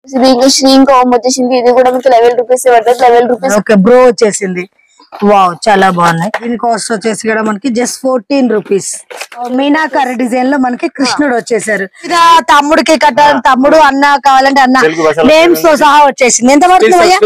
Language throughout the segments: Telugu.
ఇది ఇంకా శ్రీ ఇంకా ఓం వచ్చేసింది ఇది కూడా మీకు లెవెల్ రూపీస్ పడుతుంది లెవెల్ రూపీస్ ఓకే బ్రో వచ్చేసింది వావ్ చాలా బాగున్నాయి దీని కాస్ట్ వచ్చేసి కూడా మనకి just fourteen rupees meenakari design లో మనకి కృష్ణుడు వచ్చేసారు ఇది తమ్ముడికి కట్ట తమ్ముడు అన్న కావాలంటే అన్న తెలుగు భాషలో నేమ్స్ తో సహా వచ్చేసింది ఎంత పడుతుంది భయ్యా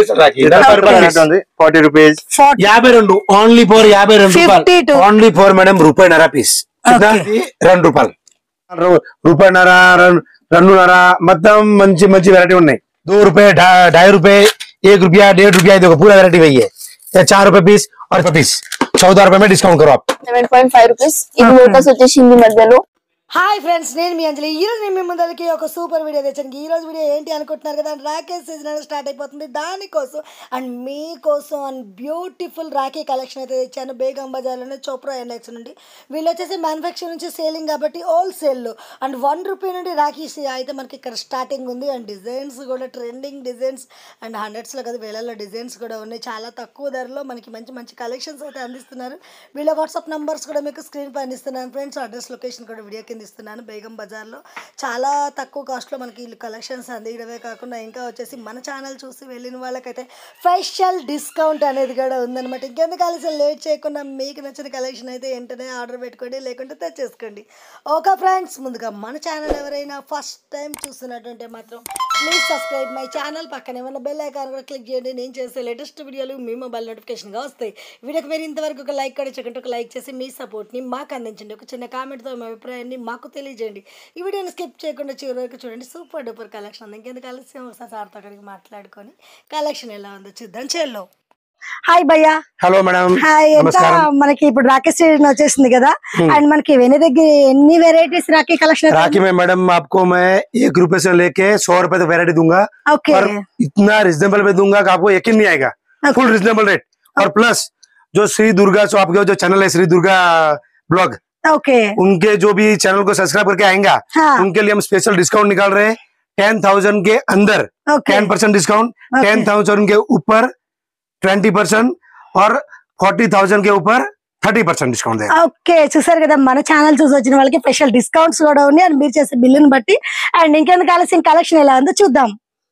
ఫార్టీ రూపీస్ ఫార్టీ యాభై రెండు ఓన్లీ ఫోర్ యాభై రెండు 52. రూపాయలు ఓన్లీ ఫోర్ మేడం రూపాయిన్నర పీస్ Okay. రెండు రూపాయలు రు- రూపాయిన్నర రెండు- రెండున్నర మొత్తం మంచి మంచి వెరైటీ ఉన్నాయి दो रुपए ढा- ढाई रुपए एक रुपया डेढ़ रुपया देखो पूरा वेरायटी वही है ये चार रुपए पीस और पीस चौदह रुपए में डिस्काउंट करो आप సెవెన్ పాయింట్ ఫైవ్ రూపీస్ ఇది లోటస్ వచ్చేసింది మధ్యలో హాయ్ ఫ్రెండ్స్ నేను మీ అంజలి ఈ రోజు నేను మీ ముందరికి ఒక సూపర్ వీడియో తెచ్చాను ఈ రోజు వీడియో ఏంటి అనుకుంటున్నారు కదా రాకేష్ సీజన్ అనేది స్టార్ట్ అయిపోతుంది దానికోసం అండ్ మీకోసం అండ్ బ్యూటిఫుల్ రాఖీ కలెక్షన్ అయితే తెచ్చాను బేగం బజార్లోనే చోప్రా ఎన్ఎక్స్ నుండి వీళ్ళు వచ్చేసి మ్యానుఫ్యాక్చర్ నుంచి సేలింగ్ కాబట్టి హోల్సేల్లో అండ్ వన్ రూపీ నుండి రాఖీ అయితే మనకి ఇక్కడ స్టార్టింగ్ ఉంది అండ్ డిజైన్స్ కూడా ట్రెండింగ్ డిజైన్స్ అండ్ హండ్రెడ్స్లో కదా వేలలో డిజైన్స్ కూడా ఉన్నాయి చాలా తక్కువ ధరలో మనకి మంచి మంచి కలెక్షన్స్ అయితే అందిస్తున్నారు వీళ్ళ వాట్సాప్ నంబర్స్ కూడా మీకు స్క్రీన్ పైన ఇస్తున్నాను ఫ్రెండ్స్ అడ్రస్ లొకేషన్ కూడా వీడియో కింద ఇస్తున్నాను బేగం బజార్లో చాలా తక్కువ కాస్ట్లో మనకి వీళ్ళు కలెక్షన్స్ అందించడమే కాకుండా ఇంకా వచ్చేసి మన ఛానల్ చూసి వెళ్ళిన వాళ్ళకైతే స్పెషల్ డిస్కౌంట్ అనేది కూడా ఉందన్నమాట ఇంకెందుకు ఆలస్యం లేట్ చేయకుండా మీకు నచ్చిన కలెక్షన్ అయితే వెంటనే ఆర్డర్ పెట్టుకోండి లేకుంటే తెచ్చేసుకోండి ఓకే ఫ్రెండ్స్ ముందుగా మన ఛానల్ ఎవరైనా ఫస్ట్ టైం చూస్తున్నట్టుంటే మాత్రం ప్లీజ్ సబ్స్క్రైబ్ మై ఛానల్ పక్కనే ఉన్న బెల్ ఐకాన్ కూడా క్లిక్ చేయండి నేను చేసే లేటెస్ట్ వీడియోలు మీ మొబైల్ నోటిఫికేషన్గా వస్తాయి వీడియోకి మీరు ఇంతవరకు ఒక లైక్ కూడా చేయకుండా ఒక లైక్ చేసి మీ సపోర్ట్ని మాకు అందించండి ఒక చిన్న కామెంట్తో మీ అభిప్రాయాన్ని మాకు తెలియజేయండి ఈ వీడియోని స్కిప్ చేయకుండా చివరి వరకు చూడండి సూపర్ డూపర్ కలెక్షన్ ఉంది ఇంకెందుకు ఆలస్యం ఒకసారి సార్తో అక్కడికి మాట్లాడుకొని కలెక్షన్ ఎలా ఉందో చూద్దాం చెల్లో హాయ్ భయ్యా हेलो मैडम హాయ్ ఎంత నమస్కారం మనకి ఇప్పుడు రాకేష్ సీజన్ వచ్చేసింది కదా అండ్ మనకి వెని దగ్గర ఎన్ని వెరైటీస్ రాఖీ కలెక్షన్ राखी में मैडम आपको मैं एक रुपए से लेके सौ रुपए तक वेरायटी दूंगा ఓకే और इतना रिजनेबल में दूंगा कि आपको यकीन नहीं आएगा फुल रिजनेबल रेट और प्लस जो श्री दुर्गा जो आपके जो चैनल है श्री दुर्गा ब्लॉग ఓకే उनके जो भी चैनल को सब्सक्राइब करके आएंगा हाँ उनके लिए हम स्पेशल डिस्काउंट निकाल रहे हैं टेन थाउजेंड के अंदर okay ten percent discount Okay. Ten thousand के ऊपर ट्वेंटी परसेंट और फोर्टी थाउजेंड के ऊपर थर्टी परसेंट डिस्काउंट देगा ఓకే చూసారు కదా మన ఛానల్ చూసి వచ్చిన వాళ్ళకి స్పెషల్ డిస్కౌంట్స్ కూడా ఉన్నాయి అండ్ మీరు చేసే బిల్లుని బట్టి అండ్ ఇంకెందుకు ఆలస్యం కలెక్షన్ ఎలా ఉందో చూద్దాం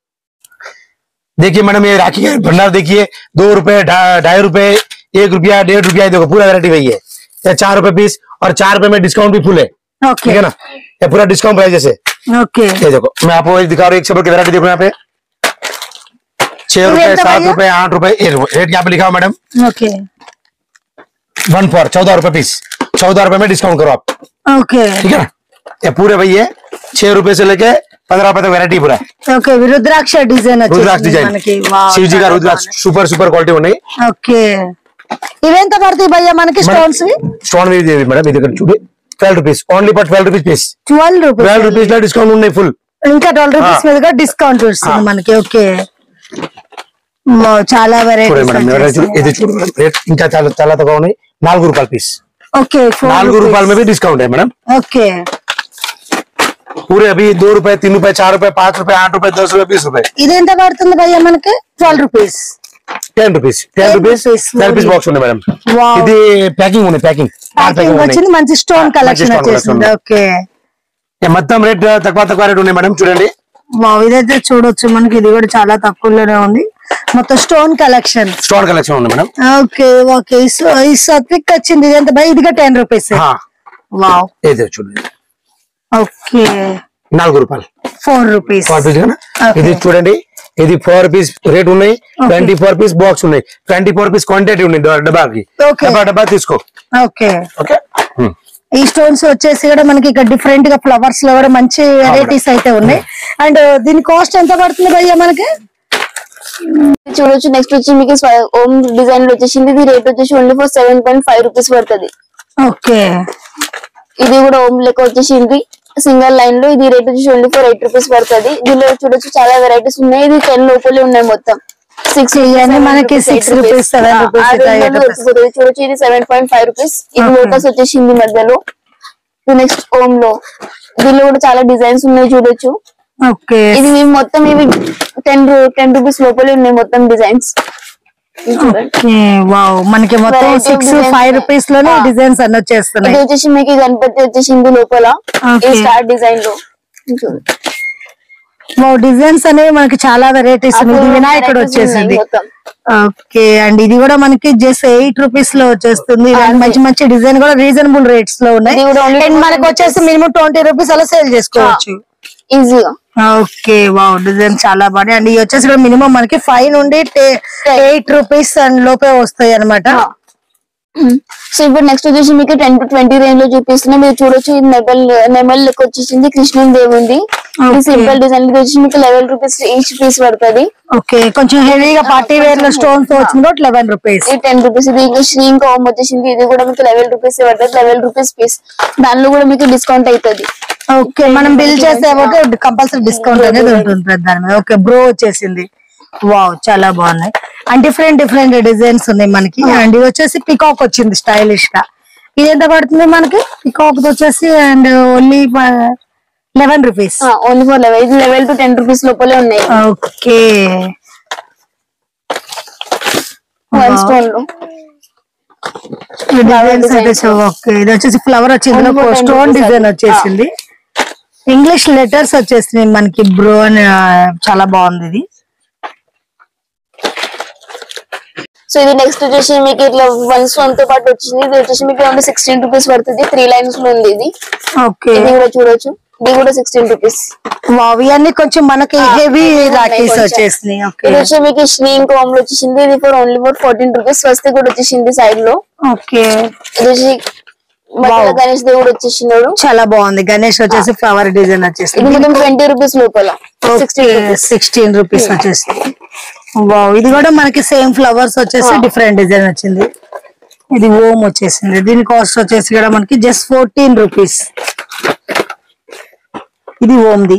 देखिए मैडम ये राखी का भंडार देखिए दो रुपए ढा- ढाई रुपए एक रुपया डेढ़ रुपया ये देखो पूरा वेरायटी वही है ये चार रुपए पीस और चार रुपए में डिस्काउंट भी फुल है ఓకే ठीक है ना ये पूरा डिस्काउंट प्राइस जैसे ఓకే ये देखो मैं आपको एक दिखा रहा हूँ एक से बढ़ के वेरायटी देखो यहाँ पे छह ये रुपए तो सात भैया? रुपए आठ रुपए ये देखो, रेट यहाँ पे लिखा हुआ मैडम ఓకే वन फोर चौदह रुपए पीस चौदह रुपए में डिस्काउंट करो आप ఓకే ठीक है ना ये पूरे वही है छह रुपए से लेके पंद्रह रुपए तक वेरायटी पूरा है ఓకే రుద్రాక్ష డిజైన్ रुद्राक्ष వచ్చేసింది మనకి डिजाइन వావ్, शिव जी का చాలా रुद्राक्ष सुपर सुपर क्वालिटी ఉన్నాయి బాగున్నాయి. ఓకే ఇవెంత పడతాయి భయ్యా మనకి స్టోన్స్ స్టోన్ మీద మేడం ఇది ఇక్కడ చూడు twelve rupees only for twelve rupees piece twelve rupees twelve rupees లో డిస్కౌంట్ ఉన్నాయి ఫుల్ ఇంకా ట్వెల్వ్ రూపీస్ ఆ. మీద డిస్కౌంట్ వస్తుంది ఆ. మనకి ఓకే వావ్, చాలా చూడండి మేడం ఎవరైనా చూడు, ఇది వెరైటీస్ చూడు మేడం రేట్ ఇంకా చాలా చాలా తక్కువ ఉన్నాయి నాలుగు రూపాయల పీస్ ఓకే four నాలుగు rupees. రూపాయల మీద डिस्काउंट है मैडम ఓకే पूरे अभी दो रुपए तीन रुपए चार रुपए पाँच रुपए आठ रुपए दस रुपए बीस रुपए ఇది ఎంత పడుతుంది భయ్యా మనకి twelve rupees ten rupees ten 10 rupees rupees ten rupees only. Box ఉంది మేడం Wow. ఇది ప్యాకింగ్ ఉంది ప్యాకింగ్ ప్యాకింగ్ వచ్చింది మంచి స్టోన్ మంచి కలెక్షన్ stone వచ్చేసింది collection. ఓకే మొత్తం రేట్ తక్కువ తక్కువ రేట్ ఉన్నాయి మేడం చూడండి వావ్ ఇదైతే చూడొచ్చు మనకి ఇది కూడా చాలా తక్కువలోనే ఉంది మొత్తం స్టోన్ కలెక్షన్ స్టోన్ కలెక్షన్ ఉంది మేడం ఓకే ఓకే ఈ సత్విక్ వచ్చింది ఇది ఎంత భయ ఇదిగా టెన్ రూపీస్ హా, వావ్ ఇది చూడండి ఓకే నాలుగు రూపాయలు four rupees four piece Okay. ఇది చూడండి ఇది ఫోర్ పీస్ రేట్ ఉన్నాయి ట్వంటీ ఫోర్ పీస్ బాక్స్ ఉన్నాయి ట్వంటీ ఫోర్ పీస్ క్వాంటిటీ ఉంది డ- డబ్బాకి Okay. డబ్బా డబ్బా తీసుకో ఓకే ఓకే ఈ స్టోన్స్ వచ్చేసి కూడా మనకి ఇక్కడ డిఫరెంట్ గా ఫ్లవర్స్ లో కూడా మంచి వెరైటీస్ అయితే ఉన్నాయి అండ్ దీని కాస్ట్ ఎంత పడుతుంది భయ్యా మనకి చూడొచ్చు నెక్స్ట్ వచ్చి మీకు స్వ- ఓం డిజైన్ లో వచ్చేసింది ఇది రేట్ వచ్చేసి only for seven point five rupees పడుతుంది ఓకే ఇది కూడా ఓం లెక్క వచ్చేసింది సింగల్ లైన్ లో ఇది రేట్ వచ్చేసి ఓన్లీ ఫర్ ఎయిట్ రూపీస్ పడుతుంది దీనిలో చూడొచ్చు చాలా వెరైటీస్ ఉన్నాయి ఇది టెన్ లోపలే ఉన్నాయి మొత్తం సిక్స్ ఇవన్నీ మనకి six rupees, seven rupees, ఇట్లా eight rupees. చూడొచ్చు ఇది సెవెన్ పాయింట్ ఫైవ్ రూపీస్ ఇది Okay. లోటస్ వచ్చేసింది మధ్యలో ఇది నెక్స్ట్ ఓం లో దీనిలో కూడా చాలా డిజైన్స్ ఉన్నాయి చూడొచ్చు ఓకే ఇది ఇవి మొత్తం ఇవి టెన్ టెన్ రూపీస్ లోపలే ఉన్నాయి మొత్తం డిజైన్స్ ఓకే వావ్ మనకి మొత్తం Variety of six designs five ఉన్నాయి. రూపీస్ లోనే ఆ. డిజైన్స్ అన్ని ఇది వచ్చేస్తున్నాయి వచ్చేసి మీకు ఈ గణపతి వచ్చేసింది లోపల Okay. ఈ స్టార్ డిజైన్ లో ఇది చూడు. డిజైన్స్ అనేవి మనకి చాలా వెరైటీస్ ఉన్నాయి ఇది వినాయకుడు varieties ఉన్నాయి వచ్చేసింది మొత్తం. ఓకే అండ్ ఇది కూడా మనకి జస్ట్ ఎయిట్ రూపీస్ లో వచ్చేస్తుంది ఇలాంటి మంచి మంచి డిజైన్ కూడా రీజనబుల్ రేట్స్ లో ఉన్నాయి ఇది కూడా only అండ్ మనకి వచ్చేసి మినిమం ట్వంటీ రూపీస్ అలా సేల్ చేసుకోవచ్చు ఈజీగా ఓకే వావ్ డిజైన్ చాలా బాగుంది అండ్ ఇది వచ్చేసి కూడా మినిమం మనకి ఫైవ్ నుండి ఎయిట్ రూపీస్ అండ్ లోపే వస్తాయి అనమాట సో ఇప్పుడు నెక్స్ట్ వచ్చేసి మీకు టెన్ టు ట్వంటీ రేంజ్ లో చూపిస్తున్నా మీరు చూడొచ్చు ఇది నెమల్ నెమల్ లెక్క వచ్చేసింది కృష్ణుని దేవుంది ఇది Okay. సింపుల్ డిజైన్ ఇది వచ్చి మీకు లెవెల్ రూపీస్ ఈచ్ పీస్ పడుతుంది ఓకే కొంచెం హెవీగా పార్టీ వేర్ లో స్టోన్స్ తో వచ్చింది కూడా లెవెన్ రూపీస్ ఇది టెన్ రూపీస్ ఇది ఇంకా శ్రీ ఇంకా హోమ్ వచ్చేసింది ఇది కూడా మీకు లెవెల్ రూపీస్ పడుతుంది లెవెల్ రూపీస్ పీస్ దానిలో కూడా మీకు డిస్కౌంట్ అవుతుంది ఓకే మనం బిల్ చేస్తే కంపల్సరీ డిస్కౌంట్ అనేది ఉంటుంది ప్రతి దాని మీద ఓకే బ్రో వచ్చేసింది వావ్ చాలా బాగున్నాయి అండ్ డిఫరెంట్ డిఫరెంట్ డిజైన్స్ ఉన్నాయి మనకి అండ్ ఇది వచ్చేసి పికాక్ వచ్చింది స్టైలిష్ గా ఇది ఎంత పడుతుంది మనకి పికాక్ వచ్చేసి and only eleven rupees only for eleven ఇది లెవెల్ టు టెన్ రూపీస్ లోపలే ఉన్నాయి ఓకే వన్ స్టోన్ లో డిజైన్స్ అయితే ఓకే ఇది వచ్చేసి ఫ్లవర్ వచ్చింది Only for 10 stone rupees design అది. వచ్చేసింది ఇంగ్లీష్ లెటర్స్ వచ్చేసినాయి మనకి బ్రో అని ఆ, చాలా బాగుంది ఇది సో ఇది నెక్స్ట్ వచ్చేసి మీకు ఇట్లా వన్ స్టోన్ తో పాటు వచ్చింది ఇది వచ్చేసి మీకు ఓన్లీ సిక్స్టీన్ రూపీస్ పడుతుంది త్రీ లైన్స్ లో ఉంది ఇది ఓకే ఇది కూడా చూడొచ్చు ఇది కూడా సిక్స్టీన్ రూపీస్ వావ్ ఇవన్నీ కొంచెం మనకి హెవీ heavy ఉన్నాయి రాఖీస్ కొంచెం. వచ్చేసినాయి ఓకే ఇది వచ్చి మీకు శ్రీ ఇంకా హోమ్ లో వచ్చేసింది ఇది for only for fourteen rupees స్వస్తి కూడా వచ్చేసింది సైడ్ లో ఓకే ఇది వచ్చి మధ్యలో గణేష్ దేవుడు వచ్చేసినాడు చాలా బాగుంది గణేష్ వచ్చేసి ఫ్లవర్ డిజైన్ ఇది వచ్చేసింది మొత్తం ట్వంటీ రూపీస్ లోపల సిక్స్టీన్ సిక్స్టీన్ రూపీస్ వచ్చేసింది వావ్ ఇది కూడా మనకి సేమ్ ఫ్లవర్స్ వచ్చేసి డిఫరెంట్ డిజైన్ వచ్చింది ఇది ఓమ్ వచ్చేసింది దీని కాస్ట్ వచ్చేసి కూడా మనకి జస్ట్ ఫోర్టీన్ రూపీస్ ఇది ఓమ్ది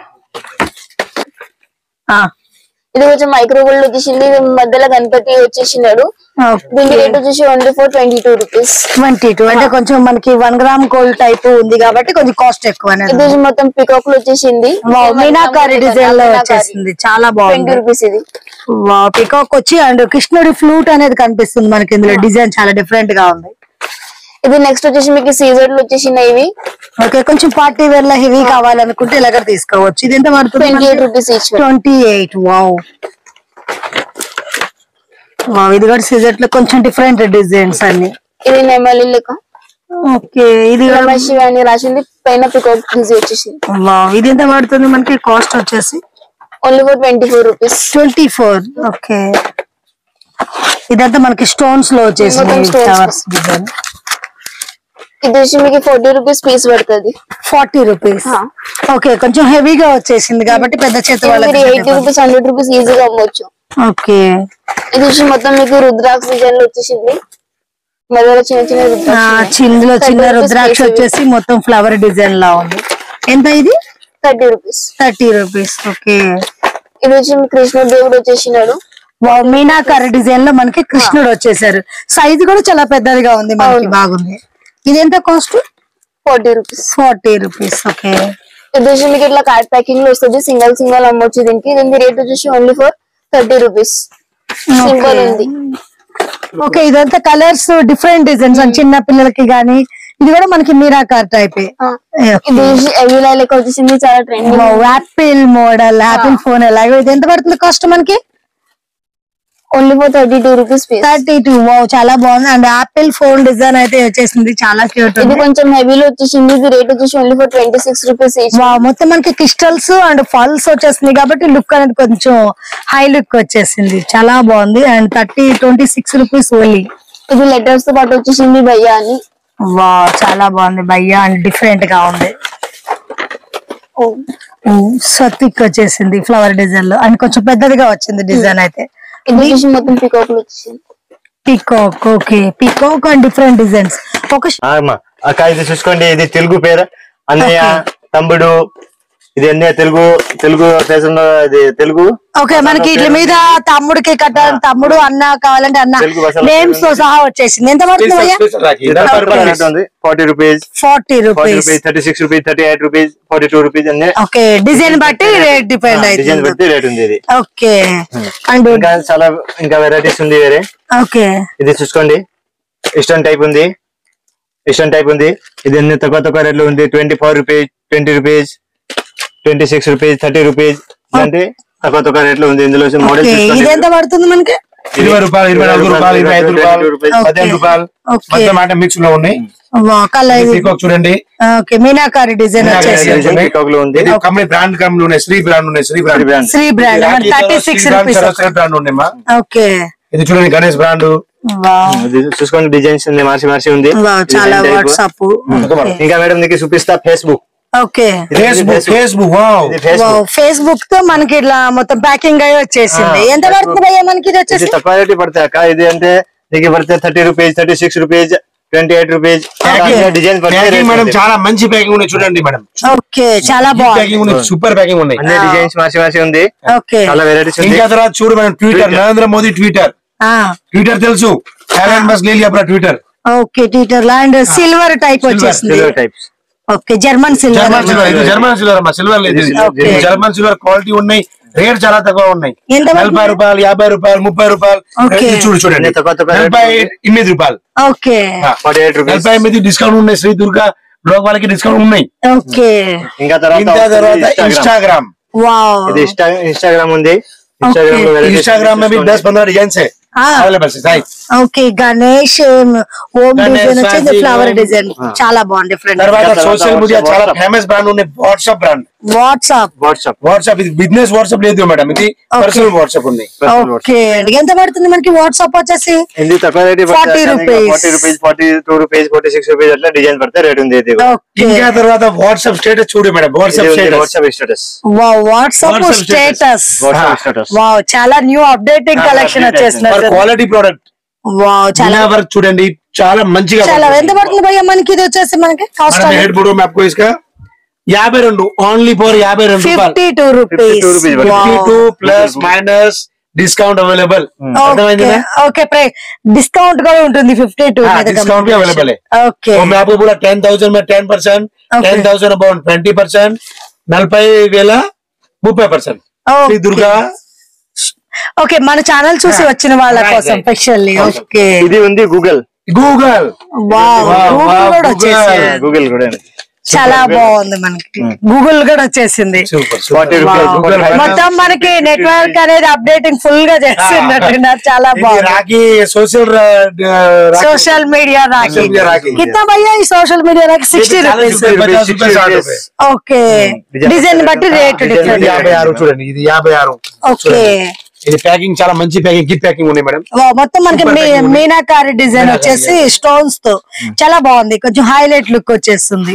ఆ, ఇది కొంచెం మైక్రో గోల్డ్ వచ్చేసింది ఇది మధ్యలో గణపతి వచ్చేసినాడు దీని రేట్ వచ్చేసి only for twenty two rupees twenty two అంటే కొంచెం మనకి వన్ గ్రామ్ గోల్డ్ టైప్ ఉంది కాబట్టి కొంచెం కాస్ట్ ఎక్కువ అనేది ఇది వచ్చి మొత్తం పికాక్ లో వచ్చేసింది వావ్ మీనాకారి డిజైన్ లో వచ్చేసింది చాలా ట్వంటీ బాగుంది రూపీస్ ఇది వావ్ పికాక్ వచ్చి అండ్ కృష్ణుడి ఫ్లూట్ అనేది కనిపిస్తుంది మనకి ఇందులో డిజైన్ చాలా డిఫరెంట్ గా ఉంది ఇది నెక్స్ట్ వచ్చేసి మీకు సీజర్ లో వచ్చేసినాయి ఇవి ఓకే కొంచెం పార్టీ వేర్ లో హెవీ కావాలనుకుంటే ఇలాగ తీసుకోవచ్చు ఇది ఎంత ట్వంటీ ఎయిట్ పడుతుంది rupees each twenty eight wow wow ఇది కూడా సిజర్ లో కొంచెం డిఫరెంట్ డిజైన్స్ అన్ని ఇది నెమలి లెక్క ఓకే ఇది కూడా- నమ శివ అని రాసింది పైన పికాక్ ఈజీ వచ్చేసింది వావ్ ఇది ఎంత పడుతుంది మనకి కాస్ట్ వచ్చేసి only for twenty four rupees twenty four okay ఇదంతా మనకి స్టోన్స్ లో వచ్చేసింది మొత్తం stones. ఫ్లవర్స్ డిజైన్ ఇది వచ్చి మీకు ఫోర్టీ రూపీస్ పీస్ పడుతుంది ఫార్టీ రూపీస్ ఆ. ఓకే కొంచెం హెవీగా వచ్చేసింది కాబట్టి పెద్ద చేతి మీరు ఎయిటీ వాళ్ళకి రూపీస్ హండ్రెడ్ రూపీస్ ఈజీగా అమ్మవచ్చు ఓకే ఇది వచ్చి మొత్తం మీకు రుద్రాక్ష డిజైన్ లో వచ్చేసింది మధ్యలో చిన్న చిన్న ఆ, రుద్రాక్ష చిన్నలో చిన్న 30 rupees రుద్రాక్ష piece ఇవి. వచ్చేసి మొత్తం ఫ్లవర్ డిజైన్ లా ఉంది ఎంత ఇది thirty rupees thirty rupees okay ఇది వచ్చి మీకు కృష్ణుడు దేవుడు వచ్చేసినాడు వావ్, మీనాకారి డిజైన్ లో మనకి కృష్ణుడు వచ్చేసారు సైజ్ కూడా చాలా పెద్దదిగా ఉంది మనకి అవును. బాగుంది ఇది ఎంత cost forty rupees forty rupees okay ఇది వచ్చి మీకు ఇట్లా కార్డ్ ప్యాకింగ్ లో వస్తుంది సింగల్ సింగల్ అమ్మొచ్చు దీనికి దీనికి రేట్ వచ్చేసి only for thirty rupees simple ఉంది ఓకే ఇదంతా కలర్స్ డిఫరెంట్ డిజైన్స్ చిన్న పిల్లలకి గానీ ఇది కూడా మనకి మీరాకార్ టైప్ ఆ, ఇది ఎవిలా లెక్క వచ్చేసింది చాలా trend apple model apple phone ఎలాగో ఇది ఎంత పడుతుంది కాస్ట్ మనకి only for thirty two rupees piece thirty two wow చాలా బాగుంది అండ్ యాపిల్ ఫోన్ డిజైన్ అయితే వచ్చేసింది చాలా క్యూట్ ఇది ఉంది కొంచెం హెవీలో వచ్చేసింది ఇది రేట్ వచ్చేసి only for twenty six rupees each wow మొత్తం మనకి క్రిస్టల్స్ అండ్ ఫాల్స్ వచ్చేసింది కాబట్టి లుక్ అనేది కొంచెం హై లుక్ వచ్చేసింది చాలా బాగుంది and thirty twenty six rupees only ఇది లెటర్స్ తో పాటు వచ్చేసింది భయ్యా అని వా చాలా బాగుంది భయ్యా అండ్ డిఫరెంట్ గా ఉంది సత్తిక్ వచ్చేసింది ఫ్లవర్ డిజైన్ లో అండ్ కొంచెం పెద్దదిగా వచ్చింది డిజైన్ అయితే ఇది వచ్చేసి మొత్తం పికాక్ లో వచ్చేసింది peacock okay peacock and different designs ఒక ఆ అమ్మా అక్క ఇది చూసుకోండి ఇది తెలుగు పేరు అన్నయ్య తమ్ముడు ఇది అన్నయ్య తెలుగు తెలుగు దేశంలో ఇది తెలుగు ఓకే మనకి ఇట్ల మీద తమ్ముడికి కట్ట తమ్ముడు అన్న కావాలంటే అన్న తెలుగు భాషలో నేమ్స్ తో సహా వచ్చేసింది ఎంత పడుతుంది నలభై రూపాయలు రేట్ ఉంది forty rupees forty forty rupees rupees thirty six rupees thirty eight rupees forty two rupees అన్ని ఓకే డిజైన్ బట్టి రేట్ డిపెండ్ డిజైన్ అవుతుంది బట్టి రేట్ ఉంది ఇది ఓకే అండ్ ఇంకా చాలా ఇంకా వెరైటీస్ ఉంది వేరే ఓకే ఇది చూసుకోండి ఇస్టర్న్ టైప్ ఉంది ఇస్టర్న్ టైప్ ఉంది ఇది అన్ని తక్కువ తక్కువ రేట్లో ఉంది twenty four rupees twenty rupees twenty six rupees thirty rupees ఇలాంటి తక్కువ తక్కువ రేట్లో ఉంది ఇందులో ఓకే మోడల్ ఇది ఎంత పడుతుంది మనకి ఇరవై రూపాయలు ఇరవై నాలుగు రూపాయలు ఇరవై ఐదు రూపాయలు రూపాయలు. పదిహేను రూపాయలు ఓకే. మొత్తం అంటే మిక్స్ లో ఉన్నాయి కలర్ ఇది పీకాక్ చూడండి ఓకే మీనాకారి డిజైన్ మీనాకారి వచ్చేసి design. డిజైన్ పీకాక్ లో ఉంది ఇది కంపెనీ బ్రాండ్ కంపెనీ ఉన్నాయి శ్రీ బ్రాండ్ ఉన్నాయి Shri brand brand Shri brand thirty six rupees brand ఉన్నాయి మా ఓకే ఇది చూడండి గణేష్ బ్రాండ్ వావ్ ఇది చూసుకోండి డిజైన్స్ ఉంది మార్చి మార్చి ఉంది వావ్ చాలా Design type. వాట్సాప్ ఇంకా మేడం నీకు చూపిస్తా Facebook okay Facebook Facebook wow ఇది ఫేస్బుక్ ఫేస్బుక్ తో మనకి ఇట్లా మొత్తం ప్యాకింగ్ అయి వచ్చేసింది ఆ, ఎంత పడుతుంది భయ్యా మనకి ఇది ఇది వచ్చేసి తక్కువ రేట్ పడతాయి అక్క ఇది అంటే నీకు పడితే thirty rupees thirty six rupees twenty eight rupees design packing madam చాలా మంచి ప్యాకింగ్ ఉన్నాయి చూడండి మేడం ఓకే చాలా బాగుంది ప్యాకింగ్ ఉన్నాయి సూపర్ ప్యాకింగ్ ఉన్నాయి అన్ని డిజైన్స్ మార్చి మార్చి ఉంది ఓకే చాలా వెరైటీస్ ఉంది ఇంకా తర్వాత చూడు madam Twitter Narendra Modi Twitter ఆ ట్విట్టర్ తెలుసు ఎలాన్ మస్క్ లీలి అప్పుడు Twitter okay Twitter land silver type వచ్చేసింది silver types okay German silver German silver ఇది జర్మన్ సిల్వర్ అమ్మా సిల్వర్ లేదు ఇది. Okay. ఇది జర్మన్ సిల్వర్ క్వాలిటీ ఉన్నాయి రేట్ చాలా తక్కువ ఉన్నాయి ఎంత పడుతుంది? నలభై రూపాయలు యాభై రూపాయలు ముప్పై రూపాయలు Okay. ఇది చూడు చూడండి అన్ని తక్కువ తక్కువ నలభై రేట్ ఎనిమిది రూపాయలు ఓకే ఫార్టీ ఎయిట్ రూపీస్ నలభై ఎనిమిది డిస్కౌంట్ ఉన్నాయి శ్రీ దుర్గా బ్లాక్ వాళ్ళకి డిస్కౌంట్ ఉన్నాయి ఓకే ఇంకా తర్వాత ఇంకా తర్వాత వస్తుంది Instagram. इंस्टाग्राम వావ్ ఇది ఇన్స్టాగ్రామ్ ఉంది ఇన్స్టాగ్రామ్ లో varieties इंस्टाग्राम में भी చూసుకోండి. दस पंद्रह डिजाइन है हाँ। अवेलेबल है size okay Ganesh Om Ganesh design వచ్చింది అది ఫ్లవర్ ఓం. డిజైన్ చాలా బాగుంది డిఫరెంట్ తర్వాత తర్వాత సోషల్ మీడియా WhatsApp. చాలా ఫేమస్ బ్రాండ్ ఉన్నాయి WhatsApp brand WhatsApp WhatsApp WhatsApp ఇది బిజినెస్ వాట్సాప్ లేదు మేడం ఇది పర్సనల్ వాట్సాప్ ఉంది ఓకే అండి ఎంత పడుతుంది మనకి వాట్సాప్ వచ్చేసి ఇది తక్కువ rate 40 rupees. Forty rupees forty two rupees forty six rupees అట్లా డిజైన్ పడితే రేట్ ఉంది ఇది ఓకే ఇంకా తర్వాత వాట్సాప్ స్టేటస్ చూడు madam WhatsApp status WhatsApp status wow WhatsApp WhatsApp status WhatsApp status wow చాలా న్యూ అప్డేటింగ్ కలెక్షన్ వచ్చేసినట్టు క్వాలిటీ ప్రోడక్ట్ వావ్ చాలా చాలా వర్క్ చూడండి చాలా మంచిగా చాలా ఎంత పడుతుంది భయ్యా మనకి ఇది వచ్చేసి మనకి కాస్ట్ హెడ్ బుడో में आपको इसका యాభై రెండు ఓన్లీ ఫర్ యాభై రెండు రూపాయలు fifty two rupees 52 rupees. Fifty two plus minus discount available అర్థమైంది ఓకే డిస్కౌంట్ కూడా ఉంటుంది ఫిఫ్టీ టూ डिस्काउंट भी अवेलेबल है ఓకే तो मैं आपको बोला टेन थाउजेंड में ten percent Okay. Ten thousand about twenty percent నలభై వేల ముప్పై పర్సెంట్ శ్రీ దుర్గా ఓకే మన ఛానల్ చూసి వచ్చిన వాళ్ళ Right, కోసం right. స్పెషల్లీ ఓకే ఇది ఉంది Google Google wow Wow, Google wow, కూడా Google. వచ్చేసింది గూగుల్ కూడా ఉంది. చాలా బాగుంది మనకి గూగుల్ కూడా వచ్చేసింది super forty Wow. Rupees Google మొత్తం మనకి నెట్వర్క్ అనేది అప్డేటింగ్ ఫుల్ గా చేస్తున్నట్టున్నారు చాలా బాగుంది రాఖీ సోషల్ सोशल मीडिया राखी Social media राखी। कितना भैया ये सोशल मीडिया राखी सिक्सटी रुपीज పచాస్ రూపాయలు సాठ రూపాయలు ఓకే Design డిజైన్ బట్టి రేట్ Design డిఫరెంట్ batti యాభై ఆరు చూడండి ఇది యాభై ఆరు ఓకే ఇది ప్యాకింగ్ చాలా మంచి ప్యాకింగ్ కిట్ ప్యాకింగ్ ఉన్నాయి మేడం మొత్తం మనకి Super మీ- packing ఉంది. మీనాకారి డిజైన్ మీనాకారి వచ్చేసి స్టోన్స్ తో చాలా బాగుంది కొంచెం హైలైట్ లుక్ వచ్చేస్తుంది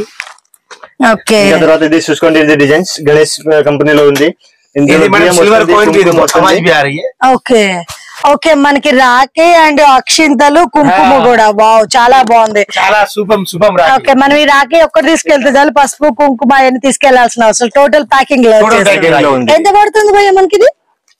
ఓకే ఇంకా తర్వాత ఇది చూసుకోండి ఇది డిజైన్స్ గణేష్ కంపెనీలో ఉంది ఇందులో ఇది మేడం బియ్యం సిల్వర్ వస్తుంది, కాయిన్ కి ఇది కుంకుమ ఆవాజ్ వస్తుంది. भी आ रही है ఓకే ఓకే మనకి రాఖీ అండ్ అక్షింతలు కుంకుమ ఆ. కూడా వావ్ చాలా బాగుంది చాలా శుభం శుభం రాఖీ ఓకే మనం ఈ రాఖీ ఒక్కటి తీసుకెళ్తే చాలు పసుపు కుంకుమ అవన్నీ తీసుకెళ్లాల్సిన అవసరం టోటల్ ప్యాకింగ్ లో Total వచ్చేస్తుంది. packing లో ఉంది. ఎంత పడుతుంది భయ్య మనకి ఇది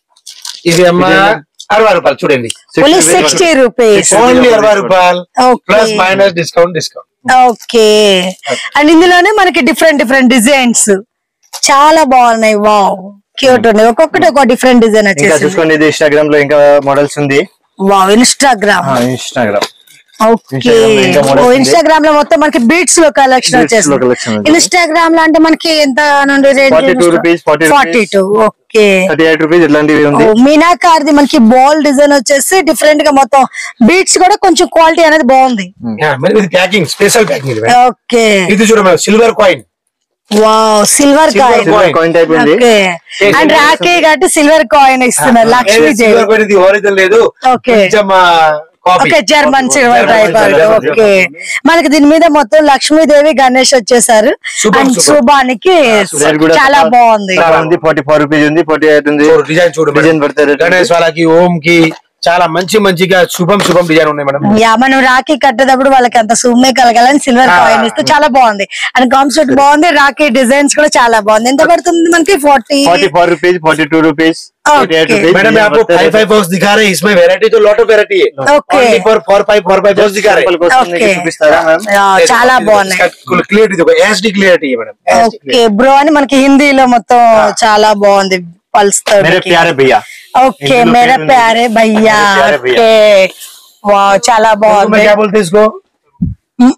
ఇది అమ్మ అరవై రూపాయలు చూడండి ఓన్లీ 60 సిక్స్టీ రూపీస్ ఓన్లీ అరవై రూపాయలు Okay. Plus minus discount discount okay and ఇందులోనే మనకి డిఫరెంట్ డిఫరెంట్ డిజైన్స్ చాలా బాగున్నాయి వావ్ క్యూట్ ఉన్నాయి ఒక్కొక్కటి ఒక డిఫరెంట్ డిజైన్ ఇంకా వచ్చేసి చూసుకోండి ఇది ఇన్స్టాగ్రామ్ లో ఇంకా మోడల్స్ ఉంది wow Instagram Instagram okay Instagram లో ఇంకా models ఉంది. ఇన్స్టాగ్రామ్ లో మొత్తం మనకి బీట్స్ లో కలెక్షన్ Beats లో వచ్చేసి collection ఉంది. ఇన్స్టాగ్రామ్ లో అంటే మనకి ఎంత నుండి 42 rupees, 40 forty rupees. Two okay thirty eight rupees ఇట్లాంటివి ఉంది మీనాకార్ది మనకి బాల్ డిజైన్ వచ్చేసి డిఫరెంట్ గా మొత్తం బీట్స్ కూడా కొంచెం క్వాలిటీ అనేది బాగుంది మరి ఇది ప్యాకింగ్ స్పెషల్ ప్యాకింగ్ ఇది ఓకే ఇది చూడ silver coin wow silver Silver coin silver coin type ఉంది ఓకే అండ్ రాఖీ కాబట్టి సిల్వర్ కాయిన్ ఇస్తున్నారు లక్ష్మీ సిల్వర్ కాయిన్ ఇది ఒరిజినల్ లేదు Okay. కొంచెం copy okay German silver German టైప్ silver type. ఓకే మనకి దీని మీద మొత్తం లక్ష్మీదేవి గణేష్ వచ్చేసారు శుభం, అండ్ శుభం. శుభానికి రేట్ కూడా చాలా తక్కువ- బాగుంది చాలా ఉంది ఫార్టీ ఫోర్ రూపీస్ ఉంది ఫార్టీ ఎయిట్ ఉంది చూడు డిజైన్ చూడు డిజైన్ పడతారు గణేష్ వాళ్ళకి ఓం కి చాలా మంచి మంచిగా శుభం శుభం డిజైన్ ఉన్నాయి మేడం యా మనం రాఖీ కట్టేటప్పుడు వాళ్ళకి అంత సుమ్మే కలగాలని సిల్వర్ ఆ. కాయిన్ ఇస్తే చాలా బాగుంది అండ్ కాన్సెప్ట్ బాగుంది రాఖీ డిజైన్స్ కూడా చాలా బాగుంది ఎంత పడుతుంది మనకి forty forty four rupees forty two rupees forty eight Okay. Rupees madam मैं आपको फाइव फाइव बॉक्स दिखा रहे हैं इसमें वेरायटी तो लॉट ऑफ वेरायटी है Okay. Only for four five four five box दिखा रहे हैं Okay. చూపిస్తారా మ్యామ్ యా, చాలా బాగున్నాయి क्लियरिटी देखो एचडी क्लियरिटी है मैडम ఓకే బ్రో అని మనకి హిందీలో మొత్తం చాలా బాగుంది పల్స్ मेरे प्यारे भैया ఓకే హిందీలో మేరా పేరు ఉంది. ప్యారే భయ్యా मेरे प्यारे भैया। ఓకే వావ్ చాలా मैं బాగుంది क्या बोलते हैं इसको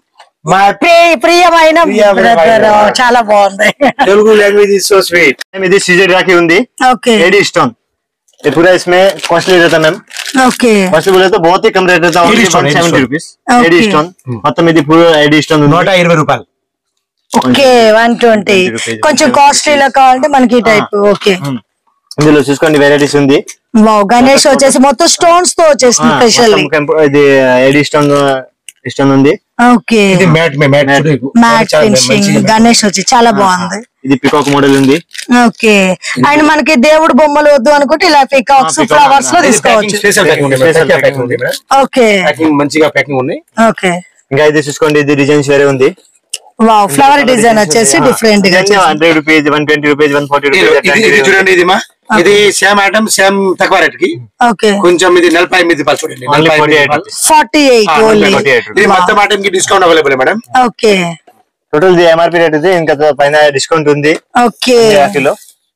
మా ప్రియ- ప్రియమైన ప్రియమైన బ్రదర్ చాలా బాగుంది Telugu language is so sweet ఇది सीजर राखी ఉంది ఓకే एडी स्टोन ये पूरा इसमें कॉस्टली रहता मैम ఓకే कॉस्टली बोले तो बहुत ही कम रेट रहता AD only stone, AD 170 stone. Rupees Okay. AD stone మొత్తం ఇది పూర एडी स्टोन ఉంది నూట ఇరవై రూపాయలు ఓకే వన్ ట్వంటీ rupees. కొంచెం కాస్ట్లీలో కావాలంటే మనకి ఈ టైప్ ఓకే ఇందులో చూసుకోండి వెరైటీస్ ఉంది వావ్ గణేష్ వచ్చేసి మొత్తం స్టోన్స్ తో వచ్చేసింది ఆ, స్పెషల్లీ మొత్తం కెంపు- ఇది ఎడి స్టోన్ స్టోన్ ఉంది ఓకే ఇది matte matte matte finishing Ganesh వచ్చి చాలా బాగుంది ఇది పికాక్ మోడల్ ఉంది ఓకే అండ్ మనకి దేవుడు బొమ్మలు వద్దు అనుకుంటే ఇలా పికాక్స్ peacock, ఫ్లవర్స్ లో ఇది తీసుకోవచ్చు స్పెషల్ ప్యాకింగ్ ఉంది Special ప్యాకింగ్ packing ఉంది ఉంది. ఓకే ప్యాకింగ్ మంచిగా ప్యాకింగ్ ఉన్నాయి ఓకే ఇంకా ఇది చూసుకోండి ఇది డిజైన్స్ వేరే ఉంది వావ్ ఫ్లవర్ డిజైన్ వచ్చేసి డిఫరెంట్ గా వచ్చేసి. Hundred rupees one twenty rupees one forty ఇది ఇది- ఇది చూడండి ఇది మా ఇది సేమ్ ఐటమ్ సేమ్ తక్కువ రేట్ కి ఓకే కొంచెం ఇది నలభై ఎనిమిది రూపాయలు చూడండి ఓన్లీ నలభై ఫార్టీ ఎనిమిది ఎయిట్ రూపాయలు. ఫార్టీ ఎయిట్ ఆ, ఓన్లీ 48 ఇది మొత్తం ఐటమ్ కి discount available madam okay total ఇది ఎంఆర్పీ రేట్ ఇది ఇంకా పైన డిస్కౌంట్ ఉంది ఓకే రాఖీలో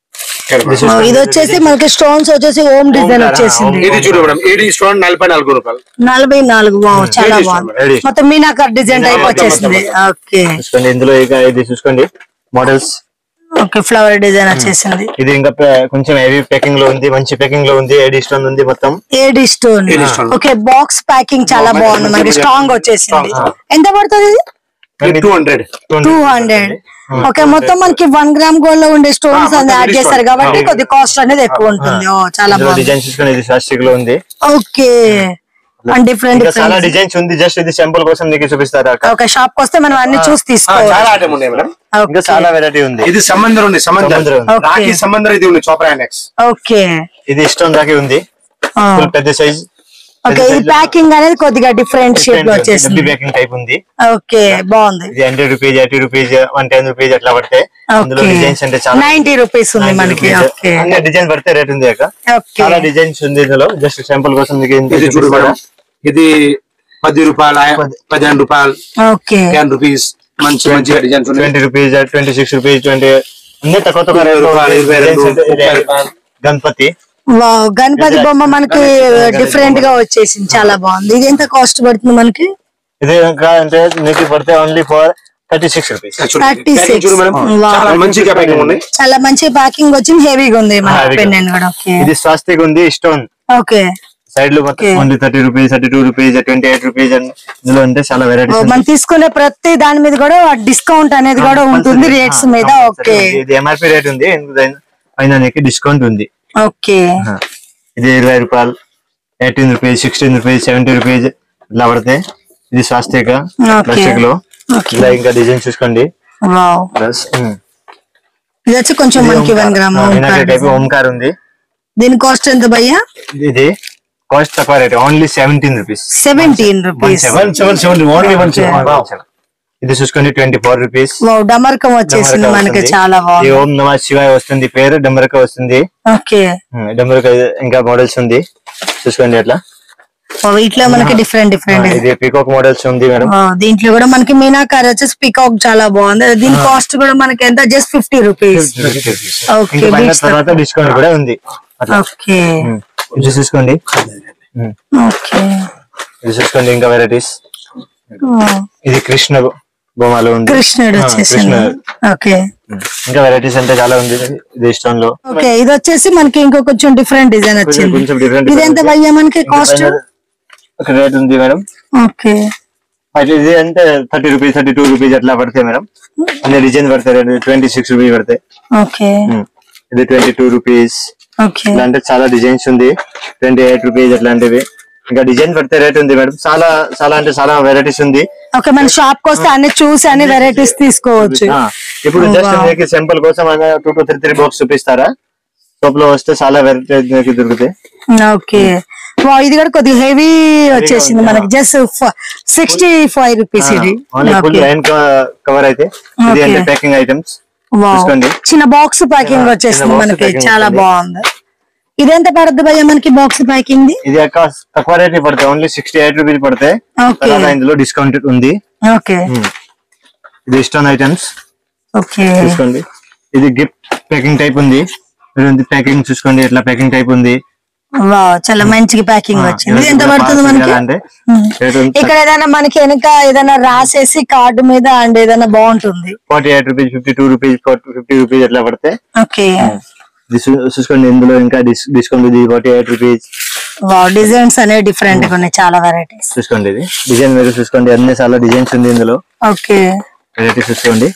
ఇది వచ్చేసి మనకి స్టోన్స్ వచ్చేసి ఓమ్ డిజైన్ ఓంకార, వచ్చేసింది ఇది చూడు మేడం ఇది స్టోన్ నలభై నాలుగు రూపాయలు నలభై నాలుగు వావ్ చాలా Ladies బాగుంది ladies. మొత్తం మీనాకర్ డిజైన్ టైప్ మొత్తం, వచ్చేసింది ఓకే చూసుకోండి ఇందులో ఇక ఇది చూసుకోండి మోడల్స్ ఓకే ఫ్లవర్ డిజైన్ వచ్చేసింది ఇది ఇంకా పే- కొంచెం హెవీ ప్యాకింగ్ లో ఉంది మంచి ప్యాకింగ్ లో ఉంది ఎడి స్టోన్ ఉంది మొత్తం AD stone AD stone. Okay box packing చాలా Box బాగుంది మనకి packing స్ట్రాంగ్ వచ్చేసింది Strong. ఎంత పడుతుంది two hundred two hundred okay మొత్తం మనకి వన్ గ్రామ్ గోల్డ్ లో ఉండే స్టోన్స్ ఆ, అది యాడ్ మొత్తం చేస్తారు discount. కాబట్టి కొద్ది కాస్ట్ అనేది ఎక్కువ ఉంటుంది ఓ చాలా బాగుంది డిజైన్ చూసుకోండి ఇది స్వాస్టిక్ లో ఉంది ఓకే అండ్ డిఫరెంట్ ఇంకా చాలా డిఫరెంట్ డిజైన్స్ ఉంది జస్ట్ ఇది శాంపుల్ కోసం నీకు చూపిస్తారు అక్క ఒక షాప్ కి వస్తే మనం అన్ని చూసి చాలా తీసుకోవాలి ఐటమ్ ఉన్నాయి మేడం ఇంకా చాలా వెరైటీ ఉంది ఇది సమందర్ ఉంది సమందర్ సమందర్ ఉంది. రాఖీ సమందర్ ఇది ఉంది చోప్రా నెక్స్ ఓకే ఇది ఇష్టం దాకా ఉంది ఫుల్ పెద్ద సైజ్ ఓకే ఈ ప్యాకింగ్ అనేది కొద్దిగా డిఫరెంట్ షేప్ లో వచ్చేసింది ప్యాకింగ్ టైప్ ఉంది ఓకే బాగుంది ఇది hundred rupees eighty rupees one ten rupees అట్లా పడితే అందులో ఓకే డిజైన్స్ అంటే చాలా నైన్టీ రూపీస్ ఉంది మనకి ఓకే అన్ని డిజైన్ పడితే రేట్ ఉంది అక్క ఓకే చాలా డిజైన్స్ ఉంది ఇందులో జస్ట్ శాంపుల్ కోసం మీకు ఇంత ఇది చూడు మేడం చూపిస్తారా? ఇది పది రూపాయలు పదిహేను రూపాయలు ఓకే టెన్ రూపీస్ మంచి మంచి డిజైన్స్ ఉన్నాయి twenty rupees twenty six rupees twenty అన్ని తక్కువ తక్కువ ఇరవై రేట్ రూపాయలు, ఇరవై రెండు, ముప్పై రూపాయలు. గణపతి వావ్ గణపతి బొమ్మ మనకి డిఫరెంట్ గా వచ్చేసింది చాలా బాగుంది ఇది ఎంత కాస్ట్ పడుతుంది మనకి ఇది ఇంకా అంటే మీకు పడితే only for thirty six rupees చూడు, 36. packing చూడు మేడం Wow. చాలా మంచిగా ప్యాకింగ్ ఉన్నాయి చాలా మంచి ప్యాకింగ్ వచ్చింది హెవీగా ఉంది మన heavy గా. పెన్ కూడా ఓకే ఇది స్వాస్తిక్ ఉంది స్టోన్ ఓకే సైడ్ లో మొత్తం Okay. Only thirty rupees thirty two rupees twenty eight rupees ఇందులో అంటే చాలా వెరైటీస్ మనం తీసుకునే ప్రతి దాని మీద కూడా డిస్కౌంట్ అనేది కూడా ఉంటుంది రేట్స్ మీద ఓకే ఇది ఎంఆర్పి రేట్ ఉంది ఎందుకు దాని- పైన నీకు డిస్కౌంట్ ఉంది ఓకే ఆ. ఇది ఇరవై రూపాయలు eighteen rupees sixteen rupees seventy rupees ఇట్లా పడతాయి ఇది స్వాస్తిక Okay. ప్లాస్టిక్ లో Okay. ఇలా ఇంకా డిజైన్ చూసుకోండి వావ్ ప్లస్ ఇది వచ్చి కొంచెం మనకి వన్ గ్రామ్ టైప్ ఓంకార్ ఉంది దీని కాస్ట్ ఎంత భయ్యా ఇది కాస్ట్ తక్కువ rate only seventeen rupees seventeen rupees one seven seven only one ఇది చూసుకోండి ట్వంటీ ఫోర్ రూపీస్ వావ్ డమర్కం వచ్చేసింది మనకి చాలా ఈ బాగుంది ఓం నమ శివాయ వస్తుంది పేరు డమరక వస్తుంది ఓకే డమరక ఇంకా మోడల్స్ ఉంది చూసుకోండి అట్లా వావ్, ఇట్లా మనకి డిఫరెంట్ డిఫరెంట్ ఇది పీకాక్ మోడల్స్ ఉంది మేడం దీంట్లో కూడా మనకి మీనాకారి వచ్చేసి పికాక్ చాలా బాగుంది దీని కాస్ట్ కూడా మనకి ఎంత జస్ట్ ఫిఫ్టీ రూపీస్ ఓకే ఇంకా పైన బీట్స్ తర్వాత డిస్కౌంట్ కూడా ఉంది అట్లా ఓకే ఉమ్. ఇది చూసుకోండి ఉమ్. ఓకే ఇది చూసుకోండి ఇంకా వెరైటీస్ ఇది కృష్ణ బొమ్మలు ఉంది కృష్ణుడు ఆ, వచ్చేసింది కృష్ణ ఓకే ఉమ్. ఇంకా వెరైటీస్ అంటే చాలా ఉంది ఇది ఇష్టం లో ఓకే ఇది వచ్చేసి మనకి ఇంకో కొంచెం డిఫరెంట్ డిజైన్ వచ్చింది కొంచెం different ఇది ఎంత different భయ్యా మనకి ఇంకా కాస్ట్ పైన ఒక రేట్ ఉంది మేడం ఓకే అయితే ఇది అంటే thirty rupees thirty two rupees అట్లా పడతాయి మేడం అన్ని డిజైన్ పడతాయి ట్వంటీ సిక్స్ రూపీస్ పడతాయి ఓకే ఉమ్. ఇది ట్వంటీ టూ రూపీస్ ఓకే ఇట్లా అంటే చాలా డిజైన్స్ ఉంది ట్వంటీ ఎయిట్ రూపీస్ అట్లాంటివి ఇంకా డిజైన్ పడితే రేట్ ఉంది మేడం చాలా చాలా అంటే చాలా వెరైటీస్ ఉంది ఓకే మన షాప్ కి వస్తే అన్ని చూసి అన్ని వెరైటీస్ తీసుకోవచ్చు ఆ, ఇప్పుడు Oh, జస్ట్ wow. మీకు సింపుల్ కోసం two two three three box చూపిస్తారా షాప్ లో వస్తే చాలా వెరైటీ మీకు దొరుకుతాయి ఓకే వా, ఇది కూడా కొద్దిగా హెవీ వచ్చేసింది ఉంది, మనకి జస్ట్ సిక్స్టీ ఫైవ్ రూపీస్ ఇది only full okay hand cover అయితే ఇది Okay. అంటే ప్యాకింగ్ ఐటమ్స్ వావ్. చూసుకోండి. చిన్న బాక్స్ ప్యాకింగ్ Yeah, వచ్చేసింది చిన్న box మనకి packing చాలా వస్తుంది. బాగుంది ఇదెంత పడుతుంది భయ్య మనకి బాక్స్ ప్యాకింగ్ ది ఇది అక్క తక్కువ రేట్ పడతాయి ఓన్లీ సిక్స్టీ ఎయిట్ రూపీస్ పడతాయి ఓకే తర్వాత ఇందులో డిస్కౌంట్ ఉంది ఓకే ఉమ్. ఇది ఇష్టం ఐటమ్స్ ఓకే చూసుకోండి ఇది గిఫ్ట్ ప్యాకింగ్ టైప్ ఉంది ప్యాకింగ్ చూసుకోండి ఇట్లా ప్యాకింగ్ టైప్ ఉంది వావ్ చాలా మంచిగా ప్యాకింగ్ వచ్చింది ఇది ఎంత పడుతుంది మనకి అంటే ఉమ్. రేటు ఇక్కడ ఏదైనా మనకి వెనక ఏదైనా రాసేసి కార్డు మీద అండ్ ఏదైనా బాగుంటుంది forty eight rupees fifty two rupees fifty rupees ఎట్లా పడితే ఓకే ఇది చూ- చూసుకోండి ఇందులో ఇంకా డిస్ డిస్కౌంట్ ఇది forty eight rupees wow designs అనేవి డిఫరెంట్ గా ఉన్నాయి చాలా వెరైటీస్ చూసుకోండి ఇది డిజైన్ మీరు చూసుకోండి అన్ని చాలా డిజైన్స్ ఉంది ఇందులో ఓకే వెరైటీ చూసుకోండి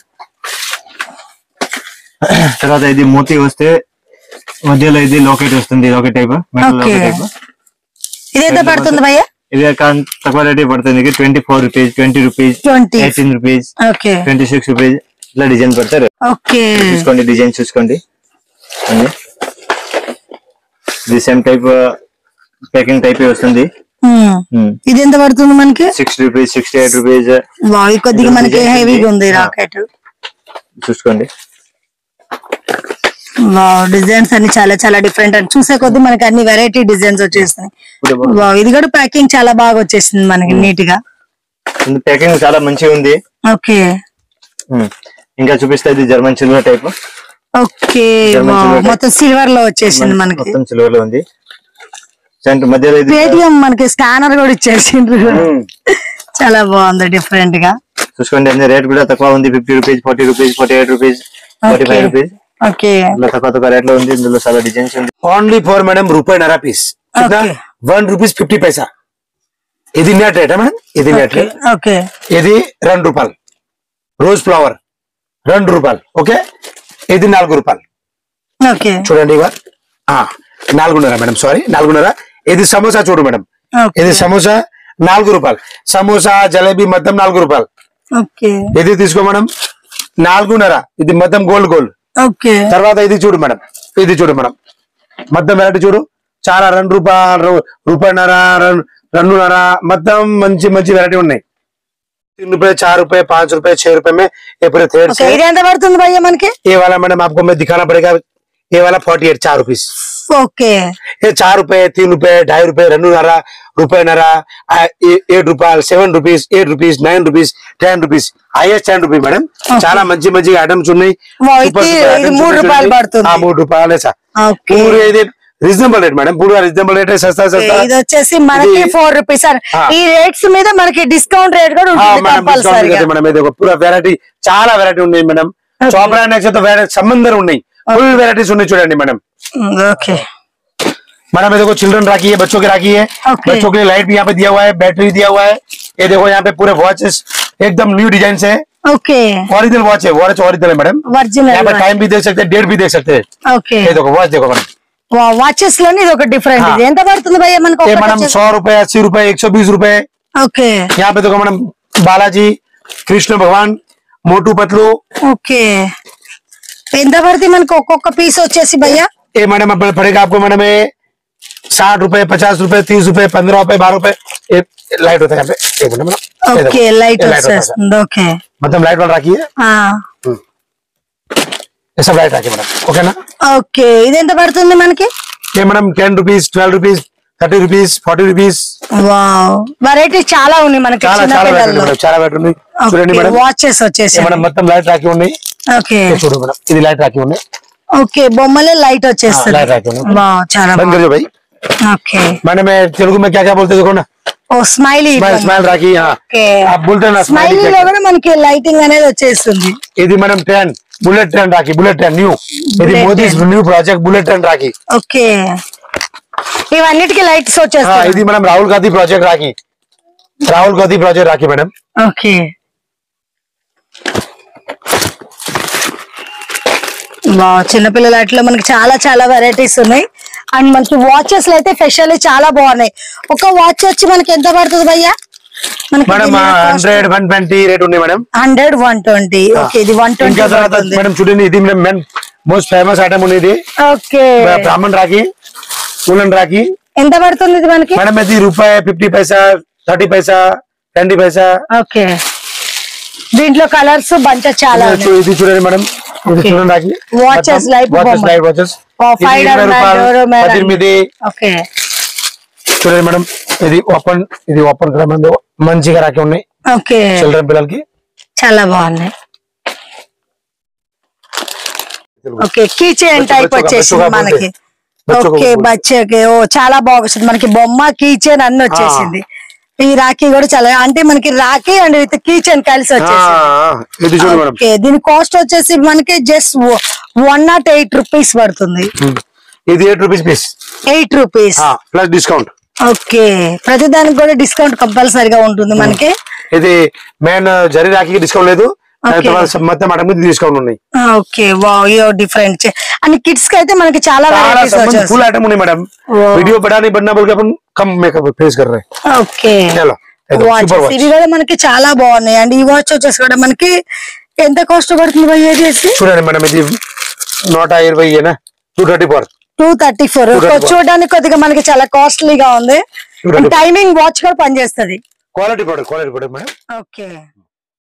తర్వాత ఇది మోతీ వస్తే మధ్యలో ఇది లోకెట్ వస్తుంది locket type metal Okay. Locket type ఇది ఎంత పడుతుంది భయ్య ఇది కాన్- తక్కువ రేట్ పడుతుంది twenty four rupees twenty rupees twenty eighteen rupees okay twenty six rupees ఇట్లా డిజైన్ పడతారు ఓకే చూసుకోండి డిజైన్ చూసుకోండి అండి ఇది సేమ్ టైప్ ప్యాకింగ్ టైప్ వస్తుంది ఇది ఎంత పడుతుంది మనకి sixty rupees sixty eight rupees wow ఇది కొద్దిగా మనకి Designs హెవీగా ఉంది ఉంది. రాకెట్ చూసుకోండి వావ్ డిజైన్స్ అన్ని చాలా చాలా డిఫరెంట్ అని చూసే కొద్ది మనకి అన్ని వెరైటీ డిజైన్స్ వచ్చేస్తున్నాయి వావ్ ఇది కూడా ప్యాకింగ్ చాలా బాగా వచ్చేసింది మనకి నీట్ గా ప్యాకింగ్ చాలా మంచిగా ఉంది ఓకే ఉమ్. ఇంకా చూపిస్తే ఇది German silver type okay German wow silver type. మొత్తం సిల్వర్ లో వచ్చేసింది మనకి మొత్తం సిల్వర్ లో ఉంది సెంటర్ మధ్యలో ఇది పేటిఎం మనకి స్కానర్ కూడా ఇచ్చేసిండ్రు ఉమ్. చాలా బాగుంది డిఫరెంట్ గా చూసుకోండి అన్ని రేట్ కూడా తక్కువ ఉంది fifty rupees forty rupees forty eight rupees forty five rupees okay ఇట్లా తక్కువ తక్కువ రేట్ లో ఉంది ఇందులో చాలా డిజైన్స్ ఉంది ఓన్లీ ఫోర్ మేడం రూపాయి నరా piece Okay. One rupees fifty పైసా ఇది నెట్ రేటా మేడం ఇది నెట్ రేట్ ఓకే ఇది రెండు రూపాయలు రోజ్ ఫ్లవర్ రెండు రూపాయలు ఓకే ఇది నాలుగు రూపాయలు ఓకే చూడండి ఇవ ఆ, నాలుగున్నర మేడం సారీ నాలుగున్నర ఇది సమోసా చూడు మేడం ఓకే ఇది సమోసా నాలుగు రూపాయలు సమోసా జలేబీ మొత్తం నాలుగు రూపాయలు ఓకే ఇది తీసుకో మేడం నాలుగున్నర ఇది మొత్తం గోల్డ్ గోల్డ్ ఓకే తర్వాత ఇది చూడు మేడం ఇది చూడు మేడం మొత్తం వెరైటీ చూడు చాలా రెండు రూపాయలు రూపాయన్నర రెండు రెండున్నర మొత్తం మంచి మంచి వెరైటీ ఉన్నాయి तीन रुपए चार रुपए पांच रुपए छह रुपए में ये पूरे थ्रेड ఓకే से ఇది ఎంత పడుతుంది భయ్య మనకి ये वाला मैडम आपको मैं दिखाना पड़ेगा ये वाला फोर्टी एट चार रुपीस ఓకే ये चार रुपए तीन रुपए ढाई रुपए रन्नू नारा रुपए नारा ఎయిట్ రూపాయలు seven rupees eight rupees nine rupees ten rupees highest ten rupees madam చాలా మంచి మంచి ఐటమ్స్ ఉన్నాయి Wow, Super, ఇది- super ఇది items మూడు ఉన్నాయి రూపాయలు చూడండి. పడుతుంది. ఆ, మూడు రూపాయలే సార్ ఓకే పూरे ఇది రీజనబుల్ రేట్ మేడం పూरा రీజనబుల్ రేట్ సస్తా సస్తా ఇది వచ్చేసి మనకి ఇది- ఫోర్ రూపీస్ సార్ ఆ. ఈ రేట్స్ మీద మనకి డిస్కౌంట్ రేట్ కూడా हाँ ఉంటుంది मैडम डिस्काउंट కంపల్సరీగా देते मैडम ये देखो पूरा वेरायटी చాలా వెరైటీ ఉన్నాయి మేడం చోపడా నెక్స్ట్ तो वेरायटी సంబంధం ఉన్నాయి फुल वेराइटीज ఉన్నాయి చూడండి మేడం ఓకే मैडम ये देखो चिल्ड्रन राखी है बच्चों की राखी है Okay. बच्चों के लिए लाइट भी यहाँ पे दिया हुआ है बैटरी दिया हुआ है ये देखो यहाँ पे पूरे वॉचेस एकदम न्यू डिजाइन है ఓకే ओरिजिनल वॉच है वॉच ओरिजिनल है मैडम यहाँ ఒరిజినల్ पे टाइम भी देख सकते हैं डेट भी देख सकते हैं ఓకే ये देखो वॉच देखो मैडम వాచెస్ లోని ఇది ఒక డిఫరెంట్ ఆ. ఇది ఎంత పడుతుంది భయ్య మనకి ये ఒకటి मैडम వచ్చేసి? सौ रुपए अस्सी रुपए एक सौ बीस रुपए ఓకే यहाँ पे देखो मैडम बालाजी कृष्ण भगवान मोटू पतलू ఓకే ఎంత పడుతుంది మనకి ఒక్కొక్క పీస్ వచ్చేసి భయ్య ये मैडम अब पड़ेगा आपको मैडम ये साठ रुपए पचास रुपए तीस रुपए पंद्रह रुपए बारह रुपए ये लाइट होता है यहाँ पे एक मिनट मैडम ये देखो, ఓకే లైట్ ये लाइट होता है सर। వచ్చేస్తుంది ఓకే मतलब लाइट वाला रखिए ఆ. ये सब लाइट रखिए मैडम ओके ना ఓకే ఇది ఎంత పడుతుంది మనకి ये madam ten rupees twelve rupees thirty rupees forty rupees wow variety చాలా ఉన్నాయి మనకి చాలా చిన్న చాలా వెరైటీ పిల్లల్లో మేడం చాలా వెరైటీ ఉన్నాయి చూడండి మేడం వాచెస్ వచ్చేసి ये मैडम మొత్తం లైట్ రాకి ఉన్నాయి ఓకే ये చూడు మేడం ఇది లైట్ రాకి ఉన్నాయి ఓకే బొమ్మలే లైట్ వచ్చేస్తుంది లైట్ రాకి ఉన్నాయి వావ్ చాలా बंद कर दो भाई ఓకే मैंने मैं तेलुगु में क्या क्या बोलते हैं देखो ना ఓ స్మైలీ स्माइल स्माइल राखी हाँ ఓకే आप बोलते हैं ना స్మైలీ स्माइल లో కూడా మనకి లైటింగ్ అనేది వచ్చేస్తుంది ఇది మనం train bullet train rakhi bullet train new ఇది Bullet Modi train. New project bullet train rakhi okay ఇవన్నిటికి లైట్స్ ఆ, వచ్చేస్తాయి ఇది మనం Rahul Gandhi project rakhi Rahul Gandhi project rakhi madam okay వా చిన్నపిల్లల అట్లా మనకి చాలా చాలా వెరైటీస్ ఉన్నాయి అండ్ మనకి వాచెస్ అయితే స్పెషల్ చాలా బాగున్నాయి ఒక వాచ్ వచ్చి మనకి ఎంత పడుతుంది భయ్యా madam hundred one twenty rate ఉంది madam hundred one twenty okay ఇది వన్ ట్వంటీ ఇంకా తర్వాత మేడం చూడండి ఇది మేడం మోస్ట్ ఫేమస్ ఐటమ్ ఉంది ఇది ఓకే బ్రాహ్మణ్ రాకి ఉలన్ రాకి ఎంత పడుతుంది ఇది మనకి మేడం ఇది రూపాయి ఫిఫ్టీ పైసా థర్టీ పైసా ట్వంటీ పైసా ఓకే దీంట్లో కలర్స్ బంచ చాలా ఇది చూ- ఇది చూడండి మేడం ఇది Okay. చూడండి రాకి Watches, light వాచెస్ బొమ్మ. లైట్ వాచెస్ ఓ, five dollar, dollar, madam. పద్దెనిమిది ఓకే చూడండి మేడం ఇది ఓపెన్ ఇది ఓపెన్ కదా మేడం మంచిగా రాకి ఉన్నాయి ఓకే చిల్డ్రన్ పిల్లలకి చాలా బాగున్నాయి ఓకే కీ చైన్ బచ్చు- టైప్ బచ్చుగా- వచ్చేసింది బచ్చుగా మనకి बच्चों को ఓకే బచ్చకి ఓ చాలా బాగా వస్తుంది మనకి బొమ్మ కీచెన్ అన్ని వచ్చేసింది ఈ రాఖీ కూడా చాలా అంటే మనకి రాఖీ అండ్ విత్ కీచెన్ కలిసి వచ్చేసింది हाँ ఇది చూడు మేడం ఓకే దీని కాస్ట్ వచ్చేసి మనకి just one not eight rupees పడుతుంది ఇది eight rupees piece eight rupees plus discount okay ప్రతి దానికి కూడా డిస్కౌంట్ కంపల్సరీగా ఉంటుంది మనకి ఇది మెయిన్ జరి రాఖీకి డిస్కౌంట్ లేదు దాని Okay. తర్వాత మొత్తం మటన్ మీద డిస్కౌంట్ ఉన్నాయి okay wow yo different and kids కి అయితే మనకి చాలా చాలా వెరైటీస్ फुल వచ్చేస్తాయి आइटम ఉన్నాయి మేడం Wow. वीडियो बढ़ाने बढ़ना बोल के अपन कम मेकअप फेस कर रहे हैं ఓకే चलो एकदम వాచెస్ सुपर वॉच ఇవి కూడా మనకి చాలా బాగున్నాయి అండ్ ఈ వాచ్ వచ్చేసి కూడా మనకి ఎంత కాస్ట్ పడుతుంది భయ్య చేసి చూడండి మేడం ఇది నూట ఇరవై two thirty four two thirty four 234. చూడడానికి కొద్దిగా మనకి చాలా కాస్ట్లీగా ఉంది 234. టైమింగ్ వాచ్ కూడా పనిచేస్తుంది quality product quality product madam okay